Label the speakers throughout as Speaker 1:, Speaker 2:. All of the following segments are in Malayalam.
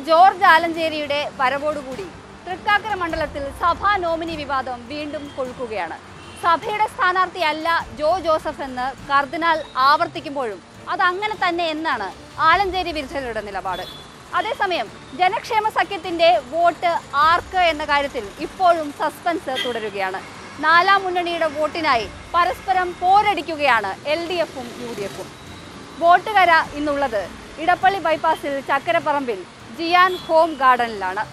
Speaker 1: ജോർജ് ആലഞ്ചേരിയുടെ വരവോടുകൂടി തൃക്കാക്കര മണ്ഡലത്തിൽ സഭാ നോമിനി വിവാദം വീണ്ടും കൊഴുക്കുകയാണ് സഭയുടെ സ്ഥാനാർത്ഥിയല്ല ജോ ജോസഫ് എന്ന് കർദിനാൾ ആവർത്തിക്കുമ്പോഴും അത് അങ്ങനെ തന്നെ എന്നാണ് ആലഞ്ചേരി വിരുദ്ധരുടെ നിലപാട് അതേസമയം ജനക്ഷേമ സഖ്യത്തിന്റെ വോട്ട് ആർക്ക് എന്ന കാര്യത്തിൽ ഇപ്പോഴും സസ്പെൻസ് തുടരുകയാണ് നാലാം മുന്നണിയുടെ വോട്ടിനായി പരസ്പരം പോരടിക്കുകയാണ് എൽ ഡി എഫും യു ഡി എഫും വോട്ടുകര ഇന്നുള്ളത് ഇടപ്പള്ളി ബൈപ്പാസിൽ ചക്കരപ്പറമ്പിൽ ജിയാൻ ഹോം ഗാർഡനിലാണ്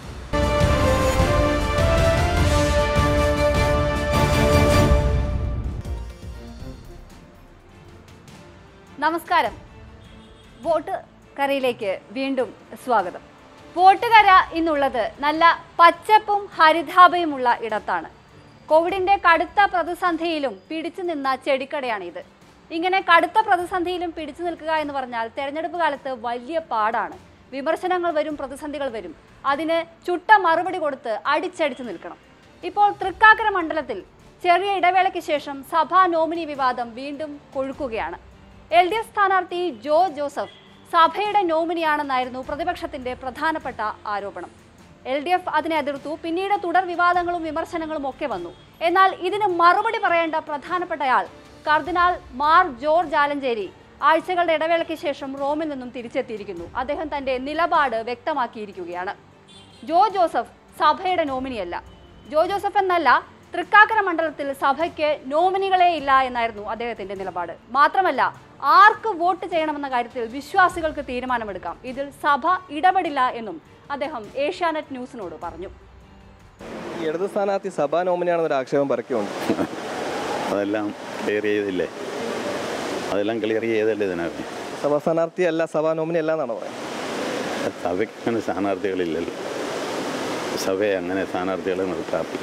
Speaker 1: നമസ്കാരം വോട്ട് കരയിലേക്ക് വീണ്ടും സ്വാഗതം വോട്ടുകര ഇന്നുള്ളത് നല്ല പച്ചപ്പും ഹരിതാഭയുമുള്ള ഇടത്താണ് കോവിഡിന്റെ കടുത്ത പ്രതിസന്ധിയിലും പിടിച്ചു നിന്ന ചെടിക്കടയാണിത് ഇങ്ങനെ കടുത്ത പ്രതിസന്ധിയിലും പിടിച്ചു നിൽക്കുക എന്ന് പറഞ്ഞാൽ തെരഞ്ഞെടുപ്പ് കാലത്ത് വലിയ പാടാണ് വിമർശനങ്ങൾ വരും പ്രതിസന്ധികൾ വരും അതിന് ചുട്ട മറുപടി കൊടുത്ത് അടിച്ചടിച്ചു നിൽക്കണം ഇപ്പോൾ തൃക്കാക്കര മണ്ഡലത്തിൽ ചെറിയ ഇടവേളയ്ക്ക് ശേഷം സഭാ നോമിനി വിവാദം വീണ്ടും കൊഴുക്കുകയാണ് എൽ ഡി എഫ് സ്ഥാനാർത്ഥി ജോ ജോസഫ് സഭയുടെ നോമിനിയാണെന്നായിരുന്നു പ്രതിപക്ഷത്തിന്റെ പ്രധാനപ്പെട്ട ആരോപണം എൽ ഡി എഫ് അതിനെ എതിർത്തു പിന്നീട് തുടർ വിവാദങ്ങളും വിമർശനങ്ങളും ഒക്കെ വന്നു എന്നാൽ ഇതിന് മറുപടി പറയേണ്ട പ്രധാനപ്പെട്ടയാൾ കർദിനാൾ മാർ ജോർജ് ആലഞ്ചേരി ആഴ്ചകളുടെ ഇടവേളയ്ക്ക് ശേഷം റോമിൽ നിന്നും തിരിച്ചെത്തിയിരിക്കുന്നു അദ്ദേഹം തന്റെ നിലപാട് വ്യക്തമാക്കിയിരിക്കുകയാണ് ജോ ജോസഫ് സഭയുടെ നോമിനിയല്ല ജോ ജോസഫ് എന്നല്ല തൃക്കാക്കര മണ്ഡലത്തിൽ സഭയ്ക്ക് നോമിനികളെ ഇല്ല എന്നായിരുന്നു അദ്ദേഹത്തിന്റെ നിലപാട് മാത്രമല്ല ആർക്ക് വോട്ട് ചെയ്യണമെന്ന കാര്യത്തിൽ വിശ്വാസികൾക്ക് തീരുമാനമെടുക്കാം ഇതിൽ സഭ ഇടപെടില്ല എന്നും അദ്ദേഹം ഏഷ്യാനെറ്റ് ന്യൂസിനോട് പറഞ്ഞു
Speaker 2: ഈ ഇടത് സ്ഥാനാർത്ഥി സഭാ നോമിനിയാണെന്നൊരു ആക്ഷേപം പരക്കുന്നുണ്ട്
Speaker 3: അതെല്ലാം ക്ലിയർ ചെയ്തില്ലേ അതെല്ലാം ക്ലിയർ ചെയ്തല്ലേ ഇതിനകത്ത്
Speaker 2: സഭാ സ്ഥാനാർത്ഥി അല്ല സഭാ നോമിനി അല്ല എന്നാണ് പറയുന്നത്
Speaker 3: സഭയ്ക്ക് അങ്ങനെ സ്ഥാനാർത്ഥികളില്ലല്ലോ സഭയെ അങ്ങനെ സ്ഥാനാർത്ഥികളെ നിർത്താറില്ല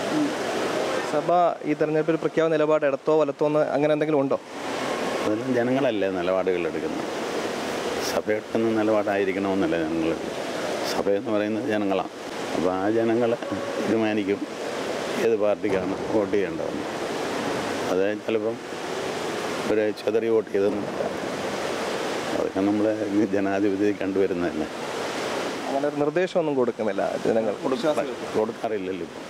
Speaker 2: സഭ ഈ തെരഞ്ഞെടുപ്പിൽ പ്രഖ്യാപന നിലപാട് ഇടത്തോ വലത്തോ എന്ന് അങ്ങനെ എന്തെങ്കിലും ഉണ്ടോ
Speaker 3: അതെല്ലാം ജനങ്ങളല്ലേ നിലപാടുകൾ എടുക്കുന്നത് സഭ എടുക്കുന്ന നിലപാടായിരിക്കണമെന്നല്ല ജനങ്ങൾ സഭ എന്ന് പറയുന്നത് ജനങ്ങളാണ് അപ്പോൾ ആ ജനങ്ങൾ തീരുമാനിക്കും ഏത് പാർട്ടിക്കാണ് വോട്ട് ചെയ്യേണ്ടതെന്ന് അത് ചിലപ്പം ഒരു ചെതറി വോട്ട് ചെയ്തെന്ന് വരാം. അതൊക്കെ നമ്മൾ ജനാധിപത്യത്തിൽ കണ്ടുവരുന്നതല്ലേ
Speaker 2: അങ്ങനെ ഒരു നിർദ്ദേശമൊന്നും കൊടുക്കുന്നില്ല ജനങ്ങൾ
Speaker 3: കൊടുക്കാറില്ലല്ലോ ഇപ്പോൾ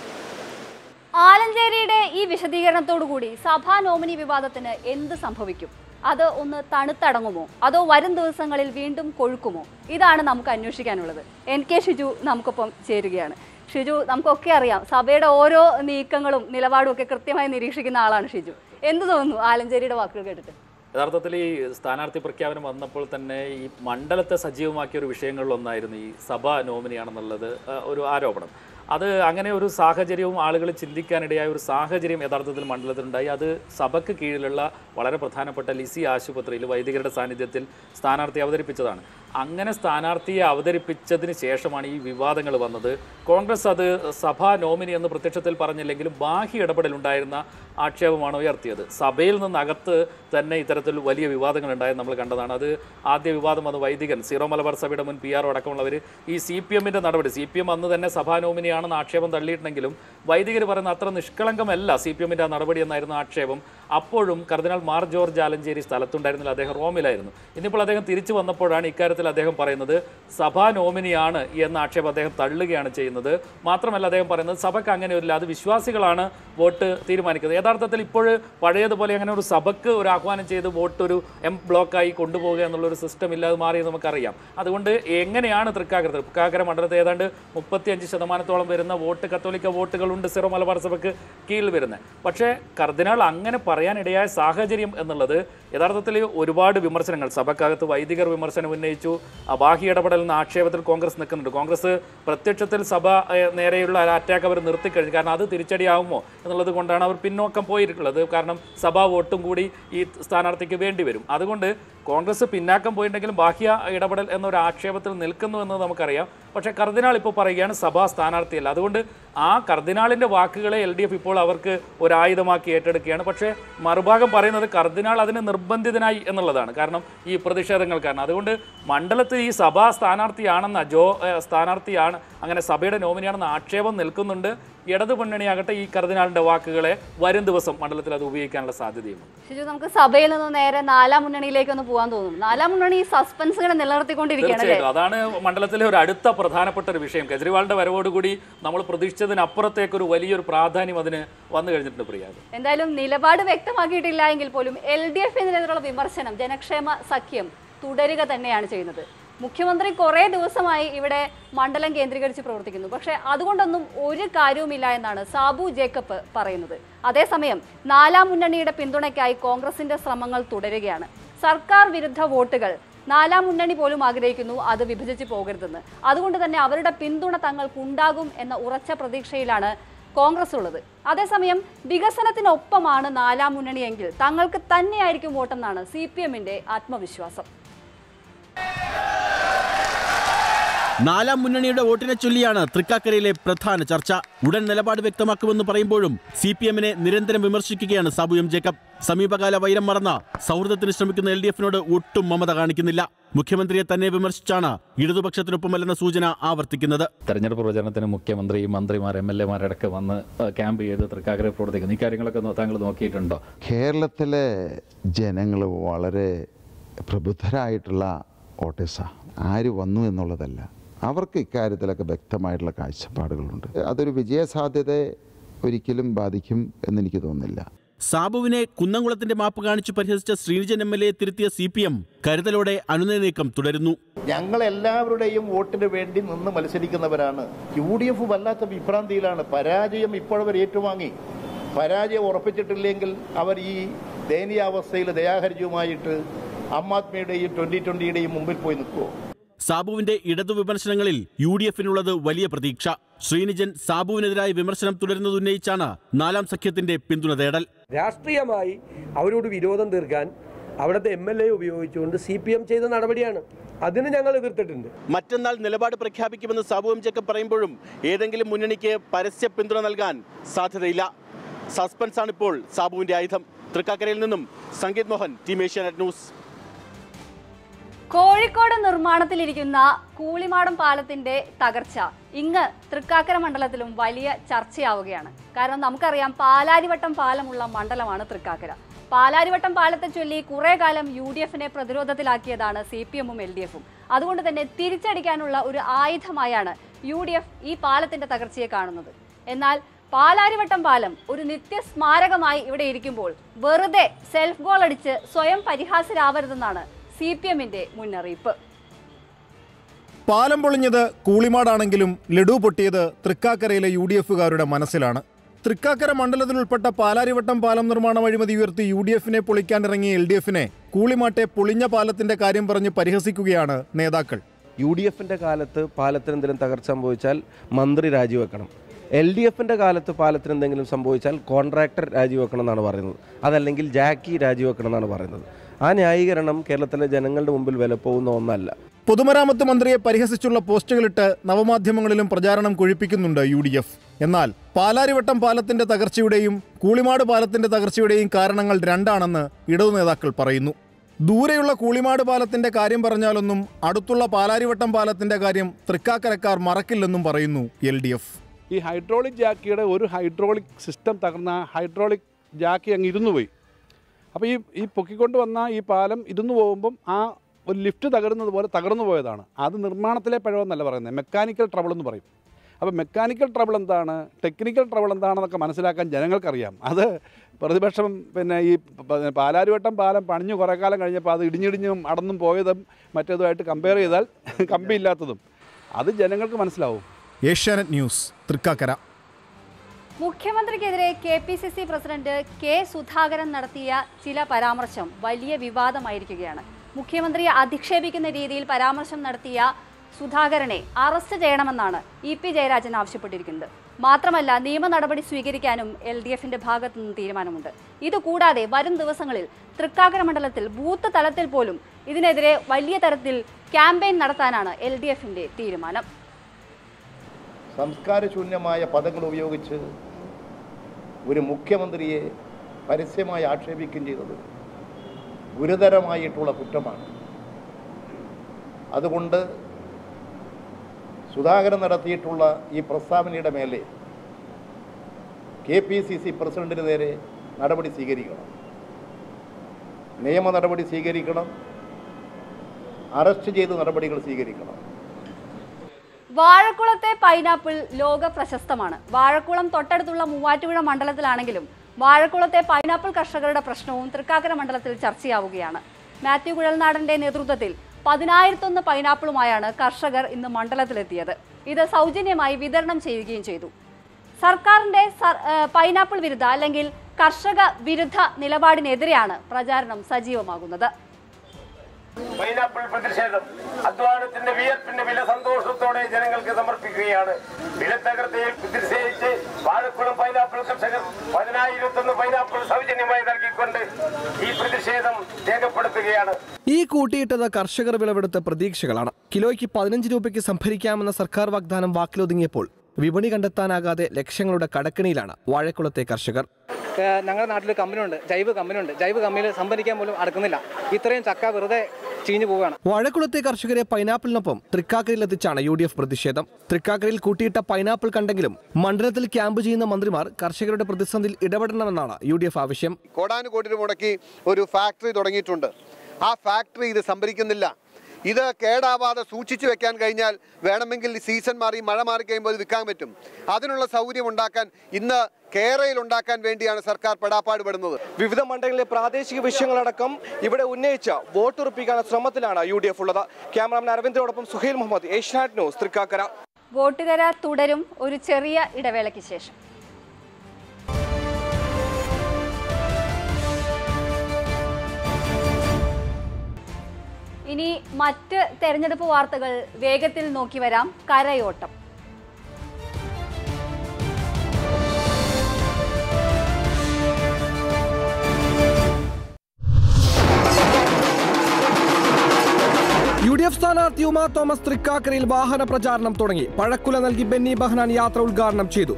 Speaker 1: ആലഞ്ചേരിയുടെ ഈ വിശദീകരണത്തോടു കൂടി സഭാ നോമിനി വിവാദത്തിന് എന്ത് സംഭവിക്കും അത് ഒന്ന് തണുത്തടങ്ങുമോ അതോ വരും ദിവസങ്ങളിൽ വീണ്ടും കൊഴുക്കുമോ ഇതാണ് നമുക്ക് അന്വേഷിക്കാനുള്ളത് എൻ കെ ഷിജു നമുക്കൊപ്പം ചേരുകയാണ് ഷിജു നമുക്കൊക്കെ അറിയാം സഭയുടെ ഓരോ നീക്കങ്ങളും നിലപാടും ഒക്കെ കൃത്യമായി നിരീക്ഷിക്കുന്ന ആളാണ് ഷിജു എന്ത് തോന്നുന്നു ആലഞ്ചേരിയുടെ വാക്കുകൾ കേട്ടിട്ട്
Speaker 4: യഥാർത്ഥത്തിൽ ഈ സ്ഥാനാർത്ഥി പ്രഖ്യാപനം വന്നപ്പോൾ തന്നെ ഈ മണ്ഡലത്തെ സജീവമാക്കിയ ഒരു വിഷയങ്ങളിലൊന്നായിരുന്നു ഈ സഭ നോമിനിയാണെന്നുള്ളത് ആ, ഒരു ആരോപണം അത് അങ്ങനെ ഒരു സാഹചര്യവും ആളുകൾ ചിന്തിക്കാനിടയായ ഒരു സാഹചര്യം യഥാർത്ഥത്തിൽ മണ്ഡലത്തിലുണ്ടായി അത് സഭയ്ക്ക് കീഴിലുള്ള വളരെ പ്രധാനപ്പെട്ട ലിസി ആശുപത്രിയിൽ വൈദികരുടെ സാന്നിധ്യത്തിൽ സ്ഥാനാർത്ഥി അവതരിപ്പിച്ചതാണ് അങ്ങനെ സ്ഥാനാർത്ഥിയെ അവതരിപ്പിച്ചതിന് ശേഷമാണ് ഈ വിവാദങ്ങൾ വന്നത് കോൺഗ്രസ് അത് സഭാ നോമിനി എന്ന് പ്രത്യക്ഷത്തിൽ പറഞ്ഞില്ലെങ്കിലും ബാഹ്യ ഇടപെടലുണ്ടായിരുന്ന ആക്ഷേപമാണ് ഉയർത്തിയത് സഭയിൽ നിന്നകത്ത് തന്നെ ഇത്തരത്തിൽ വലിയ വിവാദങ്ങൾ ഉണ്ടായത് നമ്മൾ കണ്ടതാണ് അത് ആദ്യ വിവാദം വന്ന് വൈദികൻ സീറോ മലബാർ സഭയുടെ മുൻ പി ആർ അടക്കമുള്ളവർ ഈ സി പി എമ്മിൻ്റെ നടപടി സി പി എം അന്ന് തന്നെ സഭാ നോമിനിയാണെന്ന് ആക്ഷേപം തള്ളിയിട്ടുണ്ടെങ്കിലും വൈദികർ പറയുന്ന അത്ര നിഷ്കളങ്കമല്ല സി പി എമ്മിൻ്റെ നടപടി എന്നായിരുന്നു ആക്ഷേപം അപ്പോഴും കർദിനാൾ മാർ ജോർജ് ആലഞ്ചേരി സ്ഥലത്തുണ്ടായിരുന്നില്ല അദ്ദേഹം റോമിലായിരുന്നു ഇന്നിപ്പോൾ അദ്ദേഹം തിരിച്ചു വന്നപ്പോഴാണ് ഇക്കാര്യത്തിൽ അദ്ദേഹം പറയുന്നത് സഭാ നോമിനിയാണ് എന്ന ആക്ഷേപം അദ്ദേഹം തള്ളുകയാണ് ചെയ്യുന്നത് മാത്രമല്ല അദ്ദേഹം പറയുന്നത് സഭയ്ക്ക് അങ്ങനെയൊരില്ല അത് വിശ്വാസികളാണ് വോട്ട് തീരുമാനിക്കുന്നത് യഥാർത്ഥത്തിൽ ഇപ്പോൾ പഴയതുപോലെ അങ്ങനെ ഒരു സഭയ്ക്ക് ഒരു ആഹ്വാനം ചെയ്ത് വോട്ട് ഒരു എം ബ്ലോക്കായി കൊണ്ടുപോകുക എന്നുള്ളൊരു സിസ്റ്റം ഇല്ലാതെ മാറിയെന്ന് നമുക്കറിയാം അതുകൊണ്ട് എങ്ങനെയാണ് തൃക്കാക്കര തൃക്കാക്കര മണ്ഡലത്തിൽ ഏതാണ്ട് മുപ്പത്തിയഞ്ച് ശതമാനത്തോളം വരുന്ന വോട്ട് കത്തോലിക്ക വോട്ടുകളുണ്ട് സിറോ മലബാർ സഭയ്ക്ക് കീഴിൽ വരുന്നത് പക്ഷേ കർദിനാൾ അങ്ങനെ പറയാനിടയായ സാഹചര്യം എന്നുള്ളത് യഥാർത്ഥത്തിൽ ഒരുപാട് വിമർശനങ്ങൾ സഭക്കകത്ത് വൈദികർ വിമർശനം ഉന്നയിച്ചു ആ ബാഹ്യ ഇടപെടൽ എന്ന ആക്ഷേപത്തിൽ കോൺഗ്രസ് നിൽക്കുന്നുണ്ട് കോൺഗ്രസ് പ്രത്യക്ഷത്തിൽ സഭ ഏഹ്, നേരെയുള്ള അറ്റാക്ക് അവർ നിർത്തിക്കഴിഞ്ഞു കാരണം അത് തിരിച്ചടിയാവുമോ എന്നുള്ളത് കൊണ്ടാണ് അവർ പിന്നോക്കം പോയിട്ടുള്ളത് കാരണം സഭാ വോട്ടും കൂടി ഈ സ്ഥാനാർത്ഥിക്ക് വേണ്ടി വരും അതുകൊണ്ട് കോൺഗ്രസ് പിന്നാക്കം പോയിട്ടുണ്ടെങ്കിലും ബാഹ്യ ഇടപെടൽ എന്നൊരു ആക്ഷേപത്തിൽ നിൽക്കുന്നു എന്ന് നമുക്കറിയാം പക്ഷേ കർദിനാൾ ഇപ്പോൾ പറയുകയാണ് സഭാ സ്ഥാനാർത്ഥിയല്ല അതുകൊണ്ട് ആ കർദിനാളിൻ്റെ വാക്കുകളെ എൽ ഡി എഫ് ഇപ്പോൾ അവർക്ക് ഒരു ആയുധമാക്കി ഏറ്റെടുക്കുകയാണ് പക്ഷേ മറുഭാഗം പറയുന്നത് കർദിനാൾ അതിന് നിർബന്ധിതനായി എന്നുള്ളതാണ് കാരണം ഈ പ്രതിഷേധങ്ങൾ കാരണം അതുകൊണ്ട് മണ്ഡലത്തിൽ ഈ സഭാ സ്ഥാനാർത്ഥിയാണെന്ന ജോ ഏഹ്, സ്ഥാനാർത്ഥിയാണ് അങ്ങനെ സഭയുടെ നോമിനിയാണെന്ന ആക്ഷേപം നിൽക്കുന്നുണ്ട് ഇടത് മുന്നണിയാകട്ടെ ഈ കർദിനാളിന്റെ വാക്കുകളെ വരും ദിവസം മണ്ഡലത്തിൽ അത് ഉപയോഗിക്കാനുള്ള സാധ്യതയുമുണ്ട്
Speaker 1: ഷിജു നമുക്ക് സഭയിൽ നിന്ന് നേരെ നാലാം മുന്നണിയിലേക്ക് ഒന്ന് പോകാൻ തോന്നുന്നു നാലാം മുന്നണി ഈ സസ്പെൻസ് ഇങ്ങനെ നിലനിർത്തിക്കൊണ്ടിരിക്കുകയാണ് അല്ലേ
Speaker 4: തീർച്ചയായിട്ടും അതാണ് മണ്ഡലത്തിലെ ഒരു അടുത്ത പ്രധാനപ്പെട്ട ഒരു വിഷയം കെജ്രിവാളിന്റെ വരവോടുകൂടി നമ്മൾ പ്രതീക്ഷിച്ചതിനപ്പുറത്തേക്ക് ഒരു വലിയൊരു പ്രാധാന്യം അതിന് വന്നു കഴിഞ്ഞിട്ടുണ്ട് പ്രിയ
Speaker 1: എന്തായാലും നിലപാട് വ്യക്തമാക്കിയിട്ടില്ല എങ്കിൽ പോലും എൽ ഡി എഫിനെതിരെയുള്ള വിമർശനം ജനക്ഷേമ സഖ്യം തുടരുക തന്നെയാണ് ചെയ്യുന്നത് മുഖ്യമന്ത്രി കുറേ ദിവസമായി ഇവിടെ മണ്ഡലം കേന്ദ്രീകരിച്ച് പ്രവർത്തിക്കുന്നു പക്ഷേ അതുകൊണ്ടൊന്നും ഒരു കാര്യവുമില്ല എന്നാണ് സാബു ജേക്കബ് പറയുന്നത് അതേസമയം നാലാം മുന്നണിയുടെ പിന്തുണയ്ക്കായി കോൺഗ്രസിന്റെ ശ്രമങ്ങൾ തുടരുകയാണ് സർക്കാർ വിരുദ്ധ വോട്ടുകൾ നാലാം മുന്നണി പോലും ആഗ്രഹിക്കുന്നു അത് വിഭജിച്ച് പോകരുതെന്ന് അതുകൊണ്ട് തന്നെ അവരുടെ പിന്തുണ തങ്ങൾക്കുണ്ടാകും എന്ന ഉറച്ച പ്രതീക്ഷയിലാണ് കോൺഗ്രസ് ഉള്ളത് അതേസമയം വികസനത്തിനൊപ്പമാണ് നാലാം മുന്നണിയെങ്കിൽ തങ്ങൾക്ക് തന്നെയായിരിക്കും വോട്ടെന്നാണ് സി പി എമ്മിന്റെ ആത്മവിശ്വാസം
Speaker 5: നാലാം മുന്നണിയുടെ വോട്ടിനെ ചൊല്ലിയാണ് തൃക്കാക്കരയിലെ പ്രധാന ചർച്ച ഉടൻ നിലപാട് വ്യക്തമാക്കുമെന്ന് പറയുമ്പോഴും സി പി എമ്മിനെ നിരന്തരം വിമർശിക്കുകയാണ് സാബു എം ജേക്കബ് സമീപകാല വൈരം മറന്ന സൗഹൃദത്തിന് ശ്രമിക്കുന്ന എൽ ഡി എഫിനോട് ഒട്ടും മമത കാണിക്കുന്നില്ല മുഖ്യമന്ത്രിയെ തന്നെ വിമർശിച്ചാണ് ഇടതുപക്ഷത്തിനൊപ്പമല്ലെന്ന സൂചന ആവർത്തിക്കുന്നത്
Speaker 4: തെരഞ്ഞെടുപ്പ് പ്രചരണത്തിന് മുഖ്യമന്ത്രി മന്ത്രിമാർ എം എൽ എമാരടക്കം വന്ന് ക്യാമ്പ് ചെയ്ത് തൃക്കാക്കര പ്രവർത്തിക്കുന്നു ഈ കാര്യങ്ങളൊക്കെ നോ- താങ്കൾ നോക്കിയിട്ടുണ്ടോ
Speaker 6: കേരളത്തിലെ ജനങ്ങൾ വളരെ പ്രബുദ്ധരായിട്ടുള്ള വോട്ടേഴ്സാണ് ആര് വന്നു എന്നുള്ളതല്ല അവർക്ക് ഇക്കാര്യത്തിലൊക്കെ വ്യക്തമായിട്ടുള്ള കാഴ്ചപ്പാടുകളുണ്ട് അതൊരു വിജയസാധ്യത ഒരിക്കലും ബാധിക്കും എന്നെനിക്ക് തോന്നുന്നില്ല
Speaker 5: സാബുവിനെ കുന്നംകുളത്തിന്റെ മാപ്പ് കാണിച്ചു പരിഹസിച്ച ശ്രീനിജൻ എം എൽ എ തിരുത്തിയ സി പി എം കരുതലോടെ അനുനയ നീക്കം തുടരുന്നു
Speaker 7: ഞങ്ങൾ എല്ലാവരുടെയും വോട്ടിന് വേണ്ടി നിന്ന് മത്സരിക്കുന്നവരാണ് യു ഡി എഫ് വല്ലാത്ത വിഭ്രാന്തിയിലാണ് പരാജയം ഇപ്പോഴവർ ഏറ്റുവാങ്ങി പരാജയം ഉറപ്പിച്ചിട്ടില്ലെങ്കിൽ അവർ ഈ ദയനീയാവസ്ഥയിൽ ദയാഹരിജുമായിട്ട് ആം ആദ്മിയുടെയും ട്വന്റി ട്വന്റിയുടെയും മുമ്പിൽ പോയി നിൽക്കുമോ
Speaker 5: സാബുവിന്റെ ഇടതു വിമർശനങ്ങളിൽ യു ഡി എഫിനുള്ളത് വലിയ പ്രതീക്ഷ ശ്രീനിജൻ സാബുവിനെതിരായ വിമർശനം തുടരുന്നതുന്നയിച്ചാണ് നാലാം സഖ്യത്തിന്റെ പിന്തുണ തേടൽ
Speaker 8: രാഷ്ട്രീയമായി അവരോട് വിരോധം തീർക്കാൻ അവിടുത്തെ എം എൽ എ ഉപയോഗിച്ചുകൊണ്ട് സി പി എം ചെയ്ത നടപടിയാണ് അതിന് ഞങ്ങൾ എതിർത്തിട്ടുണ്ട്
Speaker 5: മറ്റന്നാൾ നിലപാട് പ്രഖ്യാപിക്കുമെന്ന് സാബു എം ജേക്കബ് പറയുമ്പോഴും ഏതെങ്കിലും മുന്നണിക്ക് പരസ്യ പിന്തുണ നൽകാൻ സാധ്യതയില്ല സസ്പെൻസ് ആണ് ഇപ്പോൾ സാബുവിന്റെ ആയുധം തൃക്കാക്കരയിൽ നിന്നും സംഗീത് മോഹൻ ടീം ഏഷ്യാനെറ്റ് ന്യൂസ്
Speaker 1: കോഴിക്കോട് നിർമ്മാണത്തിലിരിക്കുന്ന കൂളിമാടം പാലത്തിന്റെ തകർച്ച ഇങ്ങ് തൃക്കാക്കര മണ്ഡലത്തിലും വലിയ ചർച്ചയാവുകയാണ് കാരണം നമുക്കറിയാം പാലാരിവട്ടം പാലമുള്ള മണ്ഡലമാണ് തൃക്കാക്കര പാലാരിവട്ടം പാലത്തെ ചൊല്ലി കുറെ കാലം യു ഡി എഫിനെ പ്രതിരോധത്തിലാക്കിയതാണ് സി പി എമ്മും എൽ ഡി എഫും അതുകൊണ്ട് തന്നെ തിരിച്ചടിക്കാനുള്ള ഒരു ആയുധമായാണ് യു ഡി എഫ് ഈ പാലത്തിന്റെ തകർച്ചയെ കാണുന്നത് എന്നാൽ പാലാരിവട്ടം പാലം ഒരു നിത്യ സ്മാരകമായി ഇവിടെ ഇരിക്കുമ്പോൾ വെറുതെ സെൽഫ് ഗോൾ അടിച്ച് സ്വയം പരിഹാസ്യരാവരുതെന്നാണ് സി പി എമ്മിന്റെ മുന്നറിയിപ്പ്
Speaker 9: പാലം പൊളിഞ്ഞത് കൂളിമാടാണെങ്കിലും ലഡു പൊട്ടിയത് തൃക്കാക്കരയിലെ യു ഡി എഫുകാരുടെ മനസ്സിലാണ് തൃക്കാക്കര മണ്ഡലത്തിൽ ഉൾപ്പെട്ട പാലാരിവട്ടം പാലം നിർമ്മാണം അഴിമതി ഉയർത്തി യു ഡി എഫിനെ പൊളിക്കാനിറങ്ങിയ എൽ ഡി എഫിനെ കൂളിമാട്ടെ പൊളിഞ്ഞ പാലത്തിന്റെ കാര്യം പറഞ്ഞ് പരിഹസിക്കുകയാണ് നേതാക്കൾ
Speaker 2: യു ഡി എഫിൻ്റെ കാലത്ത് പാലത്തിന് എന്തെങ്കിലും തകർച്ച സംഭവിച്ചാൽ മന്ത്രി രാജിവെക്കണം എൽ ഡി എഫിൻ്റെ കാലത്ത് പാലത്തിന് എന്തെങ്കിലും സംഭവിച്ചാൽ കോൺട്രാക്ടർ രാജിവെക്കണം എന്നാണ് പറയുന്നത് അതല്ലെങ്കിൽ ജാക്കി രാജിവെക്കണം എന്നാണ് പറയുന്നത് ആ ന്യായീകരണം കേരളത്തിലെ ജനങ്ങളുടെ മുമ്പിൽ വില പോകുന്ന ഒന്നല്ല
Speaker 9: പൊതുമരാമത്ത് മന്ത്രിയെ പരിഹസിച്ചുള്ള പോസ്റ്റുകളിട്ട് നവമാധ്യമങ്ങളിലും പ്രചാരണം കൊഴിപ്പിക്കുന്നുണ്ട് യു ഡി എഫ് എന്നാൽ പാലാരിവട്ടം പാലത്തിന്റെ തകർച്ചയുടെയും കൂളിമാട് പാലത്തിന്റെ തകർച്ചയുടെയും കാരണങ്ങൾ രണ്ടാണെന്ന് ഇടതു നേതാക്കൾ പറയുന്നു ദൂരെയുള്ള കൂളിമാട് പാലത്തിന്റെ കാര്യം പറഞ്ഞാലൊന്നും അടുത്തുള്ള പാലാരിവട്ടം പാലത്തിന്റെ കാര്യം തൃക്കാക്കരക്കാർ മറക്കില്ലെന്നും പറയുന്നു എൽ ഡി എഫ്
Speaker 10: ഈ ഹൈഡ്രോളിക് ജാക്കിയുടെ ഒരു ഹൈഡ്രോളിക് സിസ്റ്റം തകർന്ന ഹൈഡ്രോളിക് ജാക്കി അങ്ങ് ഇരുന്നു പോയി അപ്പോൾ ഈ ഈ പൊക്കിക്കൊണ്ട് വന്ന ഈ പാലം ഇരുന്നു പോകുമ്പം ആ ഒരു ലിഫ്റ്റ് തകരുന്നത് പോലെ തകർന്നു പോയതാണ് അത് നിർമ്മാണത്തിലെ പിഴവെന്നല്ല പറയുന്നത് മെക്കാനിക്കൽ ട്രബിൾ എന്ന് പറയും അപ്പോൾ മെക്കാനിക്കൽ ട്രബിൾ എന്താണ് ടെക്നിക്കൽ ട്രബിൾ എന്താണെന്നൊക്കെ മനസ്സിലാക്കാൻ ജനങ്ങൾക്കറിയാം അത് പ്രതിപക്ഷം പിന്നെ ഈ പ- പാലാരിവട്ടം പാലം പണിഞ്ഞു കുറേ കാലം കഴിഞ്ഞപ്പോൾ അത് ഇടിഞ്ഞിടിഞ്ഞും അടന്നും പോയതും മറ്റേതുമായിട്ട് കമ്പയർ ചെയ്താൽ കമ്പിയില്ലാത്തതും അത് ജനങ്ങൾക്ക് മനസ്സിലാവും
Speaker 9: ഏഷ്യാനെറ്റ് ന്യൂസ് തൃക്കാക്കര
Speaker 1: മുഖ്യമന്ത്രിക്കെതിരെ K P C C president K Sudhakaran നടത്തിയ ചില പരാമർശം വലിയ വിവാദമായിരിക്കുകയാണ് മുഖ്യമന്ത്രിയെ അധിക്ഷേപിക്കുന്ന രീതിയിൽ പരാമർശം നടത്തിയ സുധാകരനെ അറസ്റ്റ് ചെയ്യണമെന്നാണ് ഇ പി ജയരാജൻ ആവശ്യപ്പെട്ടിരിക്കുന്നത് മാത്രമല്ല നിയമ നടപടി സ്വീകരിക്കാനും എൽ ഡി എഫിന്റെ ഭാഗത്തു നിന്ന് തീരുമാനമുണ്ട് ഇതുകൂടാതെ വരും ദിവസങ്ങളിൽ തൃക്കാക്കര മണ്ഡലത്തിൽ ബൂത്ത് തലത്തിൽ പോലും ഇതിനെതിരെ വലിയ തരത്തിൽ ക്യാമ്പയിൻ നടത്താനാണ് എൽ ഡി എഫിന്റെ തീരുമാനം
Speaker 7: സംസ്കാരശൂന്യമായ പദങ്ങൾ ഉപയോഗിച്ച് ഒരു മുഖ്യമന്ത്രിയെ പരസ്യമായി ആക്ഷേപിക്കുകയും ചെയ്തത് ഗുരുതരമായിട്ടുള്ള കുറ്റമാണ് അതുകൊണ്ട് സുധാകരൻ നടത്തിയിട്ടുള്ള ഈ പ്രസ്താവനയുടെ മേലെ കെ പി സി സി പ്രസിഡന്റിന് നേരെ നടപടി സ്വീകരിക്കണം നിയമ നടപടി സ്വീകരിക്കണം അറസ്റ്റ് ചെയ്ത് നടപടികൾ സ്വീകരിക്കണം
Speaker 1: വാഴക്കുളത്തെ പൈനാപ്പിൾ ലോക പ്രശസ്തമാണ് വാഴക്കുളം തൊട്ടടുത്തുള്ള മൂവാറ്റുപുഴ മണ്ഡലത്തിലാണെങ്കിലും വാഴക്കുളത്തെ പൈനാപ്പിൾ കർഷകരുടെ പ്രശ്നവും തൃക്കാക്കര മണ്ഡലത്തിൽ ചർച്ചയാവുകയാണ് മാത്യു കുഴൽനാടന്റെ നേതൃത്വത്തിൽ പതിനായിരത്തൊന്ന് പൈനാപ്പിളുമായാണ് കർഷകർ ഇന്ന് മണ്ഡലത്തിലെത്തിയത് ഇത് സൗജന്യമായി വിതരണം ചെയ്യുകയും ചെയ്തു സർക്കാരിന്റെ സർ- ഏഹ് പൈനാപ്പിൾ വിരുദ്ധ അല്ലെങ്കിൽ കർഷക വിരുദ്ധ നിലപാടിനെതിരെയാണ് പ്രചാരണം സജീവമാകുന്നത്
Speaker 11: പൈനാപ്പിൾ പ്രതിഷേധം അധ്വാനത്തിന്റെ വിയർപ്പിന്റെ വില സന്തോഷത്തോടെ ജനങ്ങൾക്ക് സമർപ്പിക്കുകയാണ് വിലത്തകർത്തയിൽ പ്രതിഷേധിച്ച് വാഴക്കുളം പൈനാപ്പിൾ കർഷകർ പതിനായിരത്തൊന്ന് പൈനാപ്പിൾ സൗജന്യമായി നൽകിക്കൊണ്ട് ഈ പ്രതിഷേധം രേഖപ്പെടുത്തുകയാണ്
Speaker 12: ഈ കൂട്ടിയിട്ടത് കർഷകർ വിളവെടുത്ത പ്രതീക്ഷകളാണ് കിലോയ്ക്ക് പതിനഞ്ച് രൂപയ്ക്ക് സംഭരിക്കാമെന്ന സർക്കാർ വാഗ്ദാനം വാക്കിലൊതുങ്ങിയപ്പോൾ വിപണി കണ്ടെത്താനാകാതെ ലക്ഷങ്ങളുടെ കടക്കിണിയിലാണ് വാഴക്കുളത്തെ കർഷകർ
Speaker 13: ഞങ്ങളുടെ നാട്ടിൽ കമ്പനി ഉണ്ട് ജൈവ കമ്പനി ഉണ്ട് ജൈവ കമ്പനിയിൽ സംഭരിക്കാൻ പോലും അടുക്കുന്നില്ല ഇത്രയും ചക്ക വെറുതെ ചീഞ്ഞു പോവുകയാണ്
Speaker 12: വാഴക്കുളത്തെ കർഷകരെ പൈനാപ്പിളിനൊപ്പം തൃക്കാക്കരയിലെത്തിച്ചാണ് യു ഡി എഫ് പ്രതിഷേധം തൃക്കാക്കരയിൽ കൂട്ടിയിട്ട പൈനാപ്പിൾ കണ്ടെങ്കിലും മണ്ഡലത്തിൽ ക്യാമ്പ് ചെയ്യുന്ന മന്ത്രിമാർ കർഷകരുടെ പ്രതിസന്ധിയിൽ ഇടപെടണമെന്നാണ് യു ഡി എഫ് ആവശ്യം
Speaker 14: കോടാനുകോടി രൂപ മുടക്കി ഒരു ഫാക്ടറി തുടങ്ങിയിട്ടുണ്ട് ആ ഫാക്ടറി ഇത് സംഭരിക്കുന്നില്ല ഇത് കേടാവാതെ സൂക്ഷിച്ചു വെക്കാൻ കഴിഞ്ഞാൽ വേണമെങ്കിൽ ഈ സീസൺ മാറി മഴ മാറി കഴിയുമ്പോൾ ഇത് വിൽക്കാൻ പറ്റും അതിനുള്ള സൗകര്യം ഉണ്ടാക്കാൻ ഇന്ന് കേരയിൽ ഉണ്ടാക്കാൻ വേണ്ടിയാണ് സർക്കാർ പെടാപ്പാട് പെടുന്നത്
Speaker 12: വിവിധ മണ്ഡലങ്ങളിലെ പ്രാദേശിക വിഷയങ്ങളടക്കം ഇവിടെ ഉന്നയിച്ച് വോട്ടുറപ്പിക്കാനുള്ള ശ്രമത്തിലാണ് യു ഡി എഫ് ഉള്ളത് ക്യാമറാമാൻ അരവിന്ദനോടൊപ്പം സുഹൈൽ മുഹമ്മദ് ഏഷ്യാനെറ്റ് ന്യൂസ് തൃക്കാക്കര
Speaker 1: വോട്ടുകര തുടരും ഒരു ചെറിയ ഇടവേളയ്ക്ക് ശേഷം ഇനി മറ്റ് തെരഞ്ഞെടുപ്പ് വാർത്തകൾ വേഗത്തിൽ നോക്കി വരാം കരയോട്ടം
Speaker 12: യു ഡി എഫ് സ്ഥാനാർത്ഥി ഉമാ തോമസ് തൃക്കാക്കരയിൽ വാഹന പ്രചാരണം തുടങ്ങി പഴക്കുല നൽകി ബെന്നി ബഹനാൻ യാത്ര ഉദ്ഘാടനം ചെയ്തു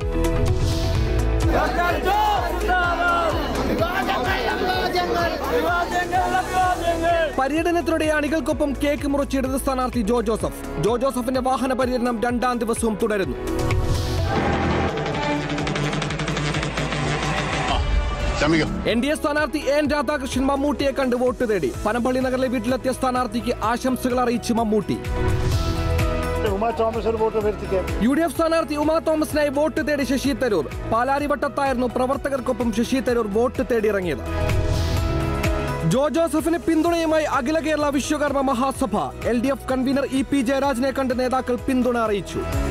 Speaker 12: പര്യടനത്തിനിടെ അണികൾക്കൊപ്പം കേക്ക് മുറിച്ച് ഇടത് സ്ഥാനാർത്ഥി ജോ ജോസഫ് ജോ ജോസഫിന്റെ വാഹന പര്യടനം രണ്ടാം ദിവസവും തുടരുന്നു എൻ ഡി എ സ്ഥാനാർത്ഥി എൻ രാധാകൃഷ്ണൻ മമ്മൂട്ടിയെ കണ്ട് വോട്ട് തേടി പനമ്പള്ളി നഗറിലെ വീട്ടിലെത്തിയ സ്ഥാനാർത്ഥിക്ക് ആശംസകൾ അറിയിച്ച് മമ്മൂട്ടി
Speaker 7: ഉമാ തോമസിന് വോട്ട് അഭ്യർത്ഥിക്കാം
Speaker 12: യു ഡി എഫ് സ്ഥാനാർത്ഥി ഉമാ തോമസിനായി വോട്ട് തേടി ശശി തരൂർ പാലാരിവട്ടത്തായിരുന്നു പ്രവർത്തകർക്കൊപ്പം ശശി തരൂർ വോട്ട് തേടിയിറങ്ങിയത് ജോ ജോസഫിന് പിന്തുണയുമായി Akhila Kerala Vishwakarma Mahasabha L D F convener E P ജയരാജനെ കണ്ട് നേതാക്കൾ പിന്തുണ അറിയിച്ചു